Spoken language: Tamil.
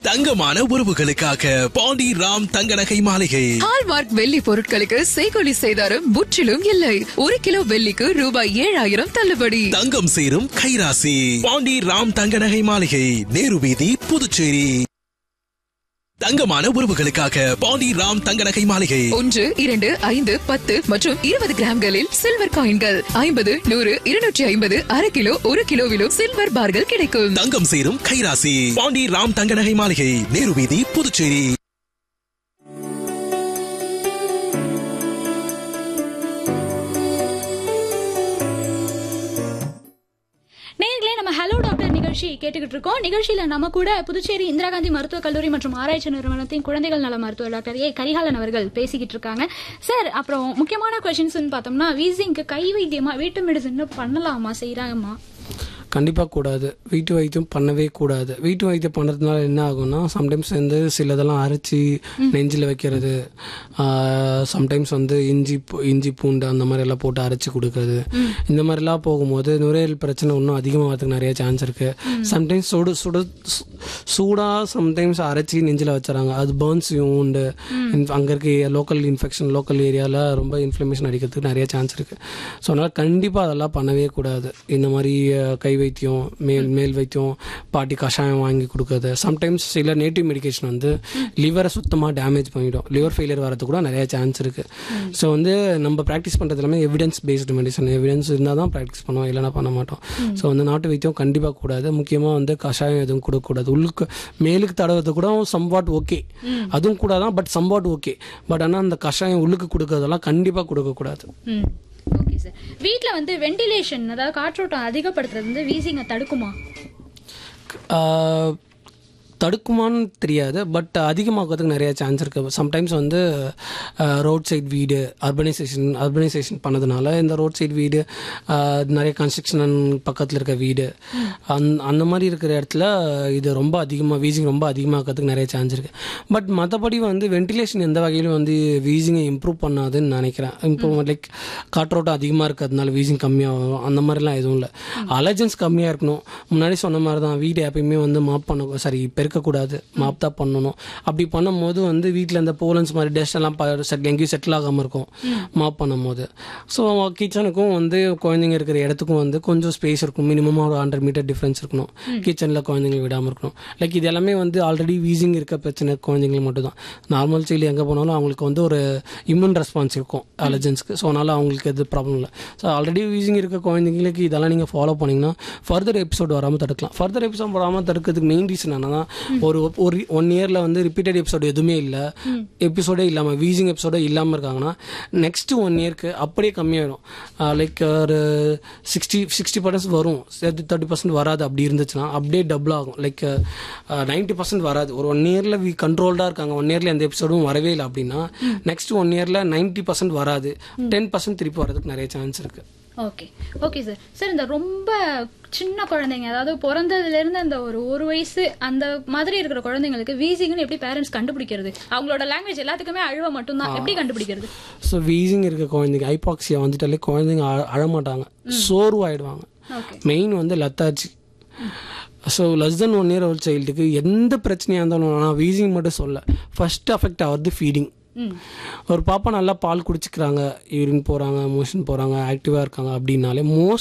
தங்கமான உறவுகளுக்காக பாண்டி ராம் தங்க நகை மாளிகை ஹால்மார்க் வெள்ளி பொருட்களுக்கு செய்கொலி செய்தாரும் முற்றிலும் இல்லை ஒரு கிலோ வெள்ளிக்கு ரூபாய் ஏழாயிரம் தள்ளுபடி தங்கம் சேரும் கைராசி பாண்டி ராம் தங்க நகை மாளிகை நேரு வீதி புதுச்சேரி தங்கமான உறவுகளுக்காக பாண்டி ராம் தங்க நகை மாளிகை ஒன்று இரண்டு ஐந்து பத்து மற்றும் இருபது கிராம்களில் சில்வர் காயின்கள் ஐம்பது நூறு இருநூற்றி ஐம்பது அரை கிலோ ஒரு கிலோவிலும் சில்வர் பார்கள் கிடைக்கும் தங்கம் சேரும் கைராசி பாண்டி ராம் தங்க நகை மாளிகை நேரு வீதி புதுச்சேரி நேர்களே நம்ம ஹலோ டாக்டர் நிகழ்ச்சி கேட்டுக்கிட்டு இருக்கோம் நிகழ்ச்சியில நம்ம கூட புதுச்சேரி இந்திரா காந்தி மருத்துவக் கல்லூரி மற்றும் ஆராய்ச்சி நிறுவனத்தின் குழந்தைகள் நல மருத்துவர் டாக்டர் ஏ கரிகாலன் அவர்கள் பேசிக்கிட்டு இருக்காங்க சார் அப்புறம் முக்கியமான கொஸ்டின்ஸ் பார்த்தோம்னா வீசிங்க்கு கை வைத்தியமா வீட்டு மெடிசன் பண்ணலாமா செய்யறாங்கம்மா கண்டிப்பாக கூடாது வீட்டு வைத்தியம் பண்ணவே கூடாது வீட்டு வைத்தியம் பண்ணுறதுனால என்ன ஆகும்னா சம்டைம்ஸ் வந்து சிலதெல்லாம் அரைச்சி நெஞ்சில் வைக்கிறது சம்டைம்ஸ் வந்து இஞ்சி பூ- இஞ்சி பூண்டு அந்த மாதிரி எல்லாம் போட்டு அரைச்சி கொடுக்கறது இந்த மாதிரிலாம் போகும்போது நுரையீரல் பிரச்சனை இன்னும் அதிகமாகிறதுக்கு நிறைய சான்ஸ் இருக்கு சம்டைம்ஸ் சுடு சுடு சு- சூடா சம்டைம்ஸ் அரைச்சி நெஞ்சில் வச்சுறாங்க அது பேர்ன்ஸையும் உண்டு அங்கே இருக்க லோக்கல் இன்ஃபெக்ஷன் லோக்கல் ஏரியாவில் ரொம்ப இன்ஃப்ளமேஷன் அடிக்கிறதுக்கு நிறைய சான்ஸ் இருக்கு ஸோ அதனால் கண்டிப்பாக அதெல்லாம் பண்ணவே கூடாது இந்த மாதிரி அஹ், கை வைத்தியம் மேல் மேல் வைத்தியம் பாட்டி கஷாயம் வாங்கி கொடுக்கறது சம்டைம்ஸ் சில நேட்டிவ் மெடிகேஷன் வந்து லிவரை சுத்தமாக டேமேஜ் பண்ணிடும் லிவர் ஃபெயிலியர் வரதுக்கு கூட நிறைய சான்ஸ் இருக்கு ஸோ வந்து நம்ம ப்ராக்டிஸ் பண்ணுறது எல்லாமே எவிடன்ஸ் பேஸ்டு மெடிசன் எவிடன்ஸ் இருந்தால் தான் ப்ராக்டிஸ் பண்ணுவோம் இல்லைன்னா பண்ண மாட்டோம் ஸோ வந்து நாட்டு வைத்தியம் கண்டிப்பாக கூடாது முக்கியமாக வந்து கஷாயம் எதுவும் கொடுக்கக்கூடாது உள்ளுக்கு மேலுக்கு தடவது கூட சம்வாட் ஓகே அதுவும் கூட தான் பட் சம்வாட் ஓகே பட் ஆனால் அந்த கஷாயம் உள்ளுக்கு கொடுக்கறதெல்லாம் கண்டிப்பாக கொடுக்கக்கூடாது ம் ஓகே சார் வீட்ல வந்து வென்டிலேஷன் அதாவது காற்றோட்டம் அதிகப்படுத்துறது வந்து வீசிங்க தடுக்குமா ஆஹ், தடுக்குமான்னு தெரியாது பட் அதிகமாகிறதுக்கு நிறைய சான்ஸ் இருக்குது சம்டைம்ஸ் வந்து ரோட் சைட் வீடு அர்பனைசேஷன் அர்பனைசேஷன் பண்ணதுனால இந்த ரோட் சைட் வீடு ஆஹ், நிறைய கன்ஸ்ட்ரக்ஷன் பக்கத்தில் இருக்க வீடு அந் அந்த மாதிரி இருக்கிற இடத்துல இது ரொம்ப அதிகமாக வீசிங் ரொம்ப அதிகமாகிறதுக்கு நிறைய சான்ஸ் இருக்குது பட் மற்றபடி வந்து வென்டிலேஷன் எந்த வகையிலும் வந்து வீசிங்கை இம்ப்ரூவ் பண்ணாதுன்னு நினைக்கிறேன் இம்ப்ரூவ்மெண்ட் லைக் காற்றோட்டம் அதிகமாக இருக்கிறதுனால வீசிங் கம்மியாகும் அந்த மாதிரிலாம் எதுவும் இல்லை அலர்ஜன்ஸ் கம்மியாக இருக்கணும் முன்னாடி சொன்ன மாதிரி தான் வீடு எப்பயுமே வந்து மாப் பண்ண சாரி பெருக்கக்கூடாது மாப் தான் பண்ணணும் அப்படி பண்ணும்போது வந்து வீட்டில் இந்த போலன்ஸ் மாதிரி டஸ்ட் எல்லாம் ப- செட் எங்கேயும் செட்டில் ஆகாமல் இருக்கும் மாப் பண்ணும்போது ஸோ கிச்சனுக்கும் வந்து குழந்தைங்க இருக்கிற இடத்துக்கும் வந்து கொஞ்சம் ஸ்பேஸ் இருக்கும் மினிமம் ஒரு ஹண்ட்ரட் மீட்டர் டிஃப்ரென்ஸ் இருக்கணும் கிச்சனில் குழந்தைங்களை விடாமல் இருக்கணும் லைக் இது எல்லாமே வந்து ஆல்ரெடி வீசிங் இருக்க பிரச்சனை குழந்தைங்களுக்கு மட்டும் தான் நார்மல் சைல்டு எங்கே போனாலும் அவங்களுக்கு வந்து ஒரு இம்யூன் ரெஸ்பான்ஸ் இருக்கும் அலர்ஜன்ஸ்க்கு ஸோ அதனால் அவங்களுக்கு எது ப்ராப்ளம் இல்லை ஸோ ஆல்ரெடி வீசிங் இருக்க குழந்தைங்களுக்கு இதெல்லாம் நீங்கள் ஃபாலோ பண்ணிங்கன்னா ஃபர்தர் எபிசோட் வராமல் தடுக்கலாம் ஃபர்தர் எபிசோட் வராமல் தடுக்கிறதுக்கு மெயின் ரீசன் என்னன்னா ஒரு ஒரு ஒன் இயரில் வந்து ரிப்பீட்டட் எபிசோட் எதுவுமே இல்லை எபிசோடே இல்லாமல் வீசிங் எபிசோடே இல்லாமல் இருக்காங்கன்னா நெக்ஸ்ட் ஒன் இயர்க்கு அப்படியே கம்மியாயிடும் லைக் ஒரு சிக்ஸ்டி சிக்ஸ்டி பர்சன்ட் வரும் தேர்ட்டி பர்சன்ட் வராது அப்படி இருந்துச்சுன்னா அப்படியே டபுள் ஆகும் லைக் நைன்டி பர்சன்ட் வராது ஒரு ஒன் இயரில் வி கண்ட்ரோல்டாக இருக்காங்க ஒன் இயரில் எந்த எபிசோடும் வரவே இல்லை அப்படின்னா நெக்ஸ்ட் ஒன் இயரில் நைன்டி பர்சன்ட் வராது டென் பர்சன்ட் திருப்பி வரதுக்கு நிறைய சான்ஸ் இருக்கு ஓகே ஓகே சார் சார் இந்த ரொம்ப சின்ன குழந்தைங்க அதாவது பிறந்ததுல இருந்து அந்த ஒரு ஒரு வயசு அந்த மாதிரி இருக்கிற குழந்தைங்களுக்கு வீசிங்னு எப்படி பேரண்ட்ஸ் கண்டுபிடிக்கிறது அவங்களோட லாங்குவேஜ் எல்லாத்துக்குமே அழுவ மட்டும்தான் எப்படி கண்டுபிடிக்கிறது ஸோ வீசிங் இருக்க குழந்தைங்க ஐபாக்சியா வந்துட்டாலே குழந்தைங்க அழ- அழமாட்டாங்க சோர்வாயிடுவாங்க ஓகே மெயின் வந்து லத்தாச்சி so less then one year old சைல்டுக்கு எந்த பிரச்சனையாக இருந்தாலும் நான் வீசிங் மட்டும் சொல்ல ஃபர்ஸ்ட் அஃபெக்ட் ஆகிறது ஃபீடிங் ஒரு பாப்பா நல்லா பால் குடிச்சிக்கிறாங்க யூரின் போகிறாங்க மோஷன் போகிறாங்க ஆக்டிவாக இருக்காங்க அப்படின்னாலே மோஸ்ட்